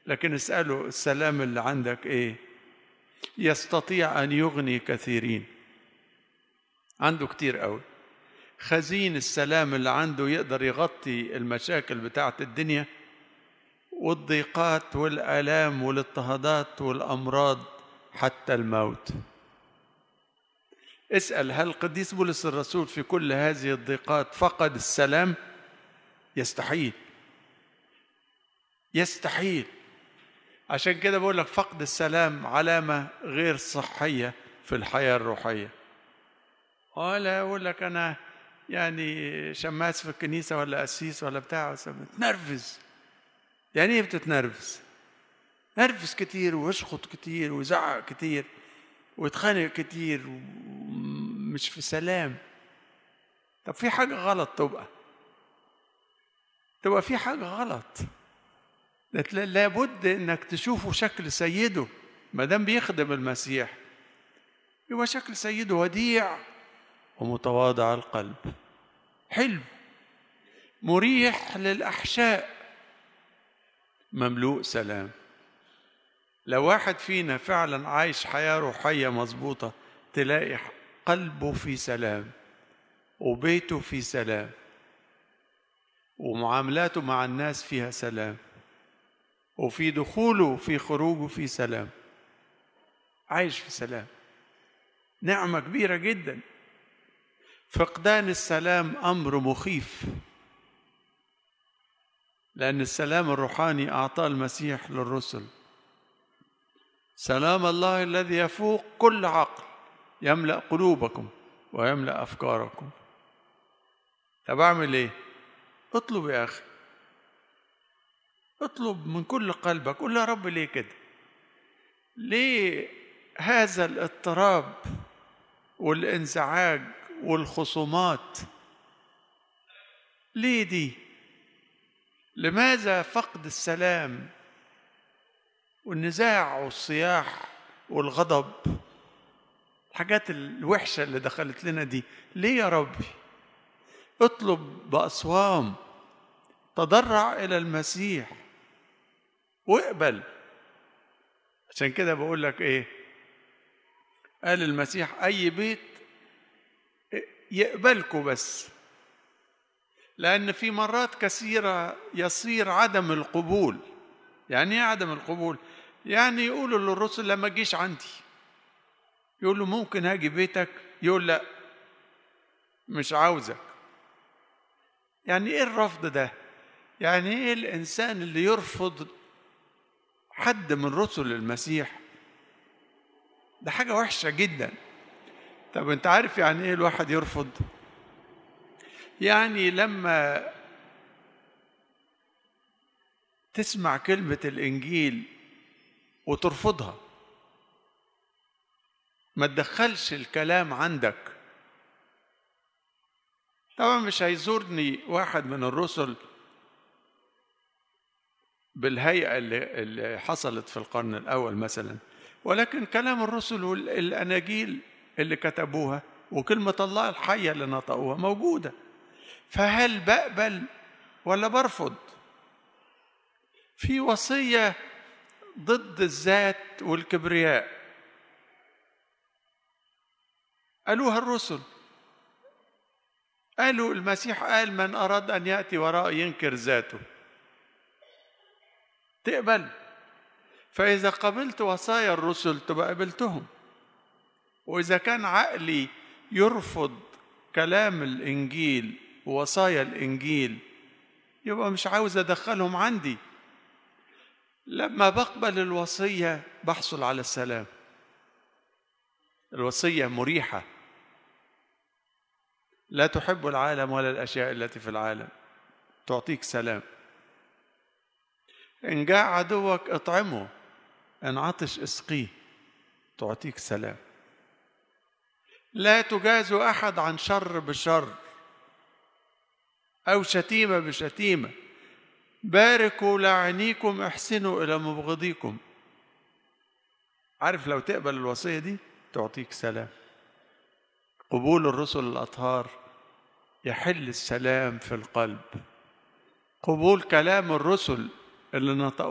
لكن اسأله السلام اللي عندك ايه يستطيع أن يغني كثيرين عنده كتير قوي خزين السلام اللي عنده يقدر يغطي المشاكل بتاعت الدنيا والضيقات والآلام والاضطهادات والأمراض حتى الموت اسأل هل قديس بولس الرسول في كل هذه الضيقات فقد السلام يستحيل يستحيل عشان كده بقول لك فقد السلام علامة غير صحية في الحياة الروحية ولا أقول لك أنا يعني شماس في الكنيسة ولا قسيس ولا بتاع بتنرفز يعني إيه بتتنرفز؟ نرفز كتير ويشخط كتير ويزعق كتير ويتخانق كتير مش في سلام طب في حاجة غلط تبقى تبقى في حاجة غلط لابد انك تشوفه شكل سيده ما دام بيخدم المسيح يبقى شكل سيده وديع ومتواضع القلب حلو مريح للاحشاء مملوء سلام لو واحد فينا فعلا عايش حياه روحيه مظبوطه تلاقي قلبه في سلام وبيته في سلام ومعاملاته مع الناس فيها سلام وفي دخوله وفي خروجه في سلام عايش في سلام نعمة كبيرة جدا فقدان السلام أمر مخيف لأن السلام الروحاني أعطاه المسيح للرسل سلام الله الذي يفوق كل عقل يملأ قلوبكم ويملأ أفكاركم طب أعمل إيه؟ اطلب يا أخي اطلب من كل قلبك قول يا رب ليه كده ليه هذا الاضطراب والانزعاج والخصومات ليه دي لماذا فقد السلام والنزاع والصياح والغضب الحاجات الوحشة اللي دخلت لنا دي ليه يا ربي اطلب بأصوام تضرع إلى المسيح واقبل عشان كده بقول لك ايه قال المسيح اي بيت يقبلكوا بس لان في مرات كثيره يصير عدم القبول يعني ايه عدم القبول يعني يقولوا للرسل لما تجيش عندي يقول له ممكن هاجي بيتك يقول لا مش عاوزك يعني ايه الرفض ده يعني ايه الانسان اللي يرفض حد من رسل المسيح ده حاجة وحشة جدا طب انت عارف يعني ايه الواحد يرفض يعني لما تسمع كلمة الإنجيل وترفضها ما تدخلش الكلام عندك طبعا مش هيزورني واحد من الرسل بالهيئة اللي, اللي حصلت في القرن الأول مثلا ولكن كلام الرسل والأناجيل اللي كتبوها وكلمة الله الحية اللي نطقوها موجودة فهل بقبل ولا برفض في وصية ضد الذات والكبرياء قالوها الرسل قالوا المسيح قال من أراد أن يأتي وراء ينكر ذاته تقبل فإذا قبلت وصايا الرسل تبقى قبلتهم وإذا كان عقلي يرفض كلام الإنجيل ووصايا الإنجيل يبقى مش عاوز أدخلهم عندي لما بقبل الوصية بحصل على السلام الوصية مريحة لا تحب العالم ولا الأشياء التي في العالم تعطيك سلام إن جاء عدوك اطعمه إن عطش اسقيه تعطيك سلام لا تجاز أحد عن شر بشر أو شتيمة بشتيمة باركوا لاعنيكم احسنوا إلى مبغضيكم عارف لو تقبل الوصية دي تعطيك سلام قبول الرسل الأطهار يحل السلام في القلب قبول كلام الرسل اللي نطقوا